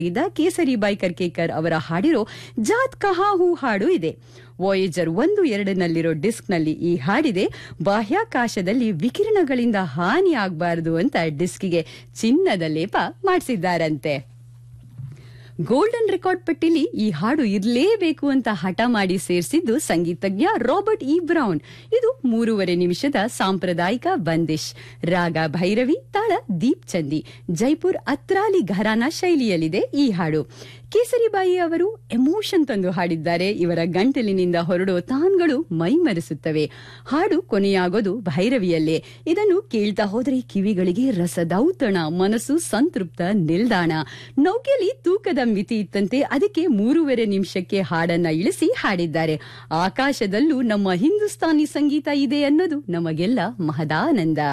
ಇದ್ದ ಕೇಸರಿ ಬಾಯ್ ಕರ್ಕೇಕರ್ ಅವರ ಹಾಡಿರೋ ಜಾತ್ ಕಹಾ ಹೂ ಹಾಡು ಇದೆ ವಾಯೇಜರ್ ಒಂದು ಎರಡನಲ್ಲಿರೋ ಡಿಸ್ಕ್ನಲ್ಲಿ ಈ ಹಾಡಿದೆ ಬಾಹ್ಯಾಕಾಶದಲ್ಲಿ ವಿಕಿರಣಗಳಿಂದ ಹಾನಿ ಆಗಬಾರದು ಅಂತ ಡಿಸ್ಕಿಗೆ ಚಿನ್ನದ ಲೇಪ ಮಾಡಿಸಿದ್ದಾರಂತೆ ಗೋಲ್ಡನ್ ರೆಕಾರ್ಡ್ ಪಟ್ಟಿಲಿ ಈ ಹಾಡು ಇರಲೇಬೇಕು ಅಂತ ಹಠ ಮಾಡಿ ಸೇರಿಸಿದ್ದು ಸಂಗೀತಜ್ಞ ರಾಬರ್ಟ್ ಇ ಬ್ರೌನ್ ಇದು ಮೂರುವರೆ ನಿಮಿಷದ ಸಾಂಪ್ರದಾಯಿಕ ಬಂದಿಶ್ ರಾಗ ಭೈರವಿ ತಾಳ ದೀಪ್ ಚಂದಿ ಜೈಪುರ್ ಅತ್ರಾಲಿ ಘರಾನ ಶೈಲಿಯಲ್ಲಿದೆ ಈ ಹಾಡು ಕೇಸರಿಬಾಯಿ ಅವರು ಎಮೋಷನ್ ತಂದು ಹಾಡಿದ್ದಾರೆ ಇವರ ಗಂಟಲಿನಿಂದ ಹೊರಡೋ ತಾನ್ಗಳು ಮೈಮರೆಸುತ್ತವೆ ಹಾಡು ಕೊನೆಯಾಗೋದು ಭೈರವಿಯಲ್ಲೇ ಇದನ್ನು ಕೇಳ್ತಾ ಹೋದ್ರೆ ಕಿವಿಗಳಿಗೆ ರಸದೌತಣ ಮನಸ್ಸು ಸಂತೃಪ್ತ ನಿಲ್ದಾಣ ನೌಕೆಯಲ್ಲಿ ತೂಕದ ಮಿತಿ ಇತ್ತಂತೆ ಅದಕ್ಕೆ ಮೂರುವರೆ ನಿಮಿಷಕ್ಕೆ ಹಾಡನ್ನ ಇಳಿಸಿ ಹಾಡಿದ್ದಾರೆ ಆಕಾಶದಲ್ಲೂ ನಮ್ಮ ಹಿಂದೂಸ್ತಾನಿ ಸಂಗೀತ ಇದೆ ಅನ್ನೋದು ನಮಗೆಲ್ಲ ಮಹದಾನಂದ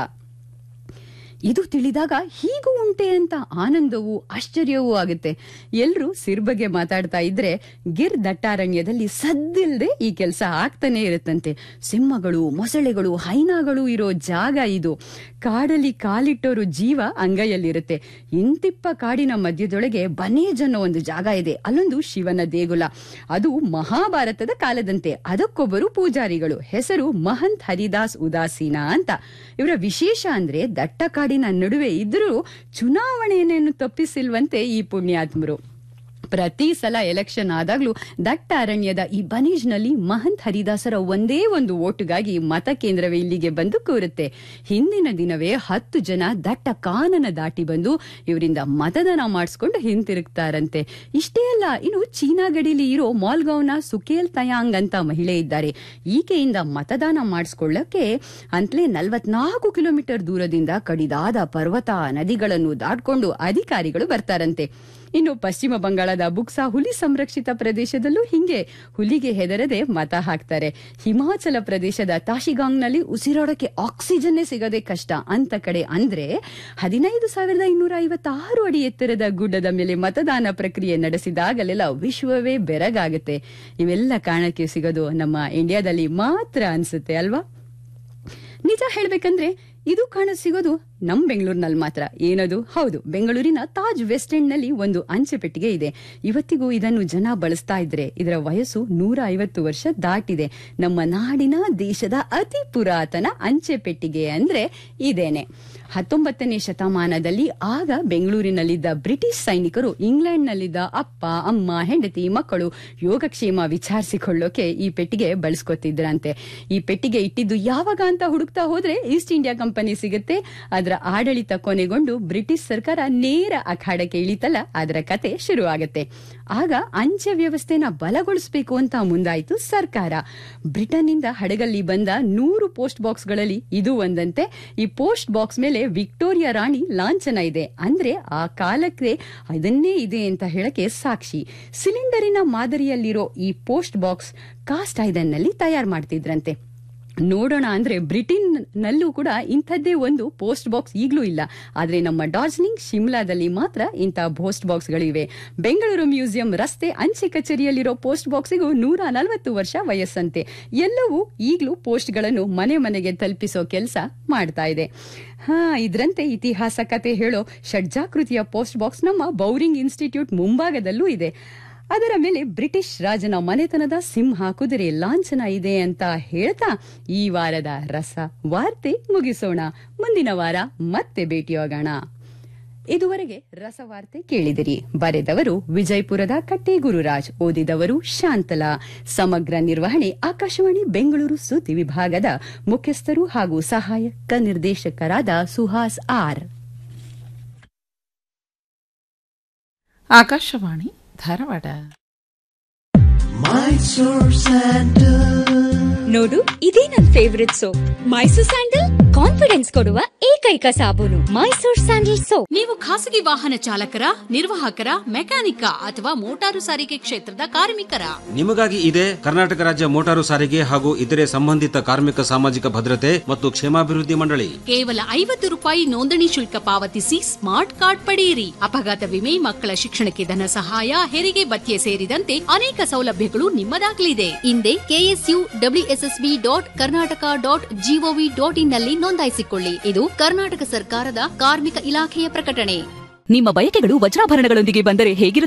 ಇದು ತಿಳಿದಾಗ ಹೀಗೂ ಉಂಟೆ ಅಂತ ಆನಂದವೂ ಆಶ್ಚರ್ಯವೂ ಆಗುತ್ತೆ ಎಲ್ರೂ ಸಿರ್ ಬಗ್ಗೆ ಮಾತಾಡ್ತಾ ಇದ್ರೆ ಗಿರ್ ದಟ್ಟಾರಣ್ಯದಲ್ಲಿ ಸದ್ದಿಲ್ದೆ ಈ ಕೆಲಸ ಆಗ್ತಾನೆ ಇರುತ್ತಂತೆ ಸಿಂಹಗಳು ಮೊಸಳೆಗಳು ಹೈನಾಗಳು ಇರೋ ಜಾಗ ಇದು ಕಾಡಲ್ಲಿ ಕಾಲಿಟ್ಟೋರು ಜೀವ ಅಂಗೈಯಲ್ಲಿರುತ್ತೆ ಇಂತಿಪ್ಪ ಕಾಡಿನ ಮಧ್ಯದೊಳಗೆ ಬನೇಜ್ ಅನ್ನೋ ಒಂದು ಜಾಗ ಇದೆ ಅಲ್ಲೊಂದು ಶಿವನ ದೇಗುಲ ಅದು ಮಹಾಭಾರತದ ಕಾಲದಂತೆ ಅದಕ್ಕೊಬ್ಬರು ಪೂಜಾರಿಗಳು ಹೆಸರು ಮಹಂತ್ ಹರಿದಾಸ್ ಉದಾಸೀನ ಅಂತ ಇವರ ವಿಶೇಷ ಅಂದ್ರೆ ದಟ್ಟ ಕಾಡಿನ ನಡುವೆ ಇದ್ರೂ ಚುನಾವಣೆಯನ್ನು ತಪ್ಪಿಸಿಲ್ವಂತೆ ಈ ಪುಣ್ಯಾತ್ಮರು ಪ್ರತಿ ಸಲ ಎಲೆಕ್ಷನ್ ಆದಾಗ್ಲೂ ದಟ್ಟ ಅರಣ್ಯದ ಈ ಬನೀಜ್ನಲ್ಲಿ ಮಹಂತ್ ಹರಿದಾಸರ ಒಂದೇ ಒಂದು ಓಟುಗಾಗಿ ಮತಕೇಂದ್ರವೇ ಇಲ್ಲಿಗೆ ಬಂದು ಕೂರುತ್ತೆ ಹಿಂದಿನ ದಿನವೇ ಹತ್ತು ಜನ ದಟ್ಟ ಕಾನನ ದಾಟಿ ಬಂದು ಇವರಿಂದ ಮತದಾನ ಮಾಡಿಸ್ಕೊಂಡು ಹಿಂತಿರುಗ್ತಾರಂತೆ ಇಷ್ಟೇ ಅಲ್ಲ ಇನ್ನು ಚೀನಾ ಗಡಿಲಿ ಇರೋ ಮಾಲ್ಗಾವ್ನ ಸುಕೇಲ್ ತಯಾಂಗ್ ಅಂತ ಮಹಿಳೆ ಇದ್ದಾರೆ ಈಕೆಯಿಂದ ಮತದಾನ ಮಾಡಿಸ್ಕೊಳ್ಳಕ್ಕೆ ಅಂತಲೇ ನಲವತ್ನಾಲ್ಕು ಕಿಲೋಮೀಟರ್ ದೂರದಿಂದ ಕಡಿದಾದ ಪರ್ವತ ನದಿಗಳನ್ನು ದಾಟ್ಕೊಂಡು ಅಧಿಕಾರಿಗಳು ಬರ್ತಾರಂತೆ ಇನ್ನು ಪಶ್ಚಿಮ ಬಂಗಾಳದ ಬುಕ್ಸಾ ಹುಲಿ ಸಂರಕ್ಷಿತ ಪ್ರದೇಶದಲ್ಲೂ ಹಿಂಗೆ ಹುಲಿಗೆ ಹೆದರದೆ ಮತ ಹಾಕ್ತಾರೆ ಹಿಮಾಚಲ ಪ್ರದೇಶದ ತಾಶಿಗಾಂಗ್ನಲ್ಲಿ ಉಸಿರಾಡಕ್ಕೆ ಆಕ್ಸಿಜನ್ನೇ ಸಿಗದೆ ಕಷ್ಟ ಅಂತ ಕಡೆ ಅಂದ್ರೆ ಹದಿನೈದು ಸಾವಿರದ ಇನ್ನೂರ ಐವತ್ತಾರು ಅಡಿ ಎತ್ತರದ ಗುಡ್ಡದ ಮೇಲೆ ಮತದಾನ ಪ್ರಕ್ರಿಯೆ ನಡೆಸಿದಾಗಲೆಲ್ಲ ವಿಶ್ವವೇ ಬೆರಗಾಗುತ್ತೆ ಇವೆಲ್ಲ ಕಾರಣಕ್ಕೆ ಸಿಗೋದು ನಮ್ಮ ಇಂಡಿಯಾದಲ್ಲಿ ಮಾತ್ರ ಅನ್ಸುತ್ತೆ ಅಲ್ವಾ ನಿಜ ಹೇಳ್ಬೇಕಂದ್ರೆ ಇದು ಕಾಣ ಸಿಗೋದು ನಮ್ ಬೆಂಗಳೂರಿನಲ್ಲಿ ಮಾತ್ರ ಏನದು ಹೌದು ಬೆಂಗಳೂರಿನ ತಾಜ್ ವೆಸ್ಟ್ ಎಂಡ್ ನಲ್ಲಿ ಒಂದು ಅಂಚೆ ಪೆಟ್ಟಿಗೆ ಇದೆ ಇವತ್ತಿಗೂ ಇದನ್ನು ಜನ ಬಳಸ್ತಾ ಇದ್ರೆ ಇದರ ವಯಸ್ಸು ನೂರ ಐವತ್ತು ವರ್ಷ ದಾಟಿದೆ ನಮ್ಮ ನಾಡಿನ ದೇಶದ ಅತಿ ಪುರಾತನ ಅಂಚೆ ಪೆಟ್ಟಿಗೆ ಅಂದ್ರೆ ಇದೇನೆ ಹತ್ತೊಂಬತ್ತನೇ ಶತಮಾನದಲ್ಲಿ ಆಗ ಬೆಂಗಳೂರಿನಲ್ಲಿದ್ದ ಬ್ರಿಟಿಷ್ ಸೈನಿಕರು ಇಂಗ್ಲೆಂಡ್ನಲ್ಲಿದ್ದ ಅಪ್ಪ ಅಮ್ಮ ಹೆಂಡತಿ ಮಕ್ಕಳು ಯೋಗಕ್ಷೇಮ ವಿಚಾರಿಸಿಕೊಳ್ಳೋಕೆ ಈ ಪೆಟ್ಟಿಗೆ ಬಳಸ್ಕೊತಿದ್ರಂತೆ ಈ ಪೆಟ್ಟಿಗೆ ಇಟ್ಟಿದ್ದು ಯಾವಾಗ ಅಂತ ಹುಡುಕ್ತಾ ಹೋದ್ರೆ ಈಸ್ಟ್ ಇಂಡಿಯಾ ಕಂಪನಿ ಸಿಗುತ್ತೆ ಅದರ ಆಡಳಿತ ಕೊನೆಗೊಂಡು ಬ್ರಿಟಿಷ್ ಸರ್ಕಾರ ನೇರ ಅಖಾಡಕ್ಕೆ ಇಳಿತಲ್ಲ ಅದರ ಕತೆ ಶುರುವಾಗುತ್ತೆ ಆಗ ಅಂಚೆ ವ್ಯವಸ್ಥೆನ ಬಲಗೊಳಿಸಬೇಕು ಅಂತ ಮುಂದಾಯಿತು ಸರ್ಕಾರ ಬ್ರಿಟನ್ನಿಂದ ಹಡಗಲ್ಲಿ ಬಂದ ನೂರು ಪೋಸ್ಟ್ ಬಾಕ್ಸ್ಗಳಲ್ಲಿ ಇದು ಒಂದಂತೆ ಈ ಪೋಸ್ಟ್ ಬಾಕ್ಸ್ ಮೇಲೆ ವಿಕ್ಟೋರಿಯಾ ರಾಣಿ ಲಾಂಛನ ಇದೆ ಅಂದ್ರೆ ಆ ಕಾಲಕ್ಕೆ ಅದನ್ನೇ ಇದೆ ಅಂತ ಹೇಳಕ್ಕೆ ಸಾಕ್ಷಿ ಸಿಲಿಂಡರಿನ ಮಾದರಿಯಲ್ಲಿರೋ ಈ ಪೋಸ್ಟ್ ಬಾಕ್ಸ್ ಕಾಸ್ಟ್ ಐರನ್ ನಲ್ಲಿ ತಯಾರು ಮಾಡ್ತಿದ್ರಂತೆ ನೋಡೋಣ ಅಂದ್ರೆ ಬ್ರಿಟನ್ ನಲ್ಲೂ ಕೂಡ ಇಂಥದ್ದೇ ಒಂದು ಪೋಸ್ಟ್ ಬಾಕ್ಸ್ ಈಗಲೂ ಇಲ್ಲ ಆದ್ರೆ ನಮ್ಮ ಡಾರ್ಜಿಲಿಂಗ್ ಶಿಮ್ಲಾದಲ್ಲಿ ಮಾತ್ರ ಇಂಥ ಪೋಸ್ಟ್ ಬಾಕ್ಸ್ಗಳಿವೆ ಬೆಂಗಳೂರು ಮ್ಯೂಸಿಯಂ ರಸ್ತೆ ಅಂಚೆ ಕಚೇರಿಯಲ್ಲಿರೋ ಪೋಸ್ಟ್ ಬಾಕ್ಸಿಗೂ ನೂರ ನಲವತ್ತು ವರ್ಷ ವಯಸ್ಸಂತೆ ಎಲ್ಲವೂ ಈಗಲೂ ಪೋಸ್ಟ್ಗಳನ್ನು ಮನೆ ಮನೆಗೆ ತಲುಪಿಸೋ ಕೆಲಸ ಮಾಡ್ತಾ ಇದೆ ಹಾ ಇದ್ರಂತೆ ಇತಿಹಾಸ ಕತೆ ಹೇಳೋ ಷಡ್ಜಾಕೃತಿಯ ಪೋಸ್ಟ್ ಬಾಕ್ಸ್ ನಮ್ಮ ಬೌರಿಂಗ್ ಇನ್ಸ್ಟಿಟ್ಯೂಟ್ ಮುಂಭಾಗದಲ್ಲೂ ಇದೆ ಅದರ ಮೇಲೆ ಬ್ರಿಟಿಷ್ ರಾಜನ ಮನೆತನದ ಸಿಂಹ ಕುದುರೆ ಲಾಂಛನ ಇದೆ ಅಂತ ಹೇಳ್ತಾ ಈ ವಾರದ ರಸ ವಾರ್ತೆ ಮುಗಿಸೋಣ ಮುಂದಿನ ವಾರ ಮತ್ತೆ ಭೇಟಿಯಾಗೋಣ ಇದುವರೆಗೆ ರಸವಾರ್ತೆ ಕೇಳಿದಿರಿ ಬರೆದವರು ವಿಜಯಪುರದ ಕಟ್ಟೆ ಗುರುರಾಜ್ ಓದಿದವರು ಶಾಂತಲಾ ಸಮಗ್ರ ನಿರ್ವಹಣೆ ಆಕಾಶವಾಣಿ ಬೆಂಗಳೂರು ಸುದ್ದಿ ವಿಭಾಗದ ಮುಖ್ಯಸ್ಥರು ಹಾಗೂ ಸಹಾಯಕ ನಿರ್ದೇಶಕರಾದ ಸುಹಾಸ್ ಆರ್ ಆಕಾಶವಾಣಿ ಧಾರವಾಡ ನೋಡು ಇದೇ ನನ್ favourite soap Mysore sandal confidence ಕೊಡುವ ಏಕೈಕ ಸಾಬೂನು ಮೈಸೂರ್ ಸ್ಯಾಂಡಲ್ ಸೋಪ್ ನೀವು ಖಾಸಗಿ ವಾಹನ ಚಾಲಕರ ನಿರ್ವಾಹಕರ ಮೆಕ್ಯಾನಿಕ ಅಥವಾ ಮೋಟಾರು ಸಾರಿಗೆ ಕ್ಷೇತ್ರದ ಕಾರ್ಮಿಕರ ನಿಮಗಾಗಿ ಇದೆ ಕರ್ನಾಟಕ ರಾಜ್ಯ ಮೋಟಾರು ಸಾರಿಗೆ ಹಾಗೂ ಇತರೆ ಸಂಬಂಧಿತ ಕಾರ್ಮಿಕ ಸಾಮಾಜಿಕ ಭದ್ರತೆ ಮತ್ತು ಕ್ಷೇಮಾಭಿವೃದ್ಧಿ ಮಂಡಳಿ ಕೇವಲ ಐವತ್ತು ರೂಪಾಯಿ ನೋಂದಣಿ ಶುಲ್ಕ ಪಾವತಿಸಿ ಸ್ಮಾರ್ಟ್ ಕಾರ್ಡ್ ಪಡೆಯಿರಿ ಅಪಘಾತ ವಿಮೆ ಮಕ್ಕಳ ಶಿಕ್ಷಣಕ್ಕೆ ಧನ ಸಹಾಯ ಹೆರಿಗೆ ಭತ್ಯೆ ಸೇರಿದಂತೆ ಅನೇಕ ಸೌಲಭ್ಯಗಳು ನಿಮ್ಮದಾಗಲಿದೆ ಹಿಂದೆ KSU WSSB dot Karnataka dot GOV dot in ನಲ್ಲಿ ನೋಂದಾಯಿಸಿಕೊಳ್ಳಿ ಇದು ಕರ್ನಾಟಕ ಸರ್ಕಾರದ ಕಾರ್ಮಿಕ ಇಲಾಖೆಯ ಪ್ರಕಟಣೆ ನಿಮ್ಮ ಬಯಕೆಗಳು ವಜ್ರಾಭರಣಗಳೊಂದಿಗೆ ಬಂದರೆ ಹೇಗಿರುತ್ತದೆ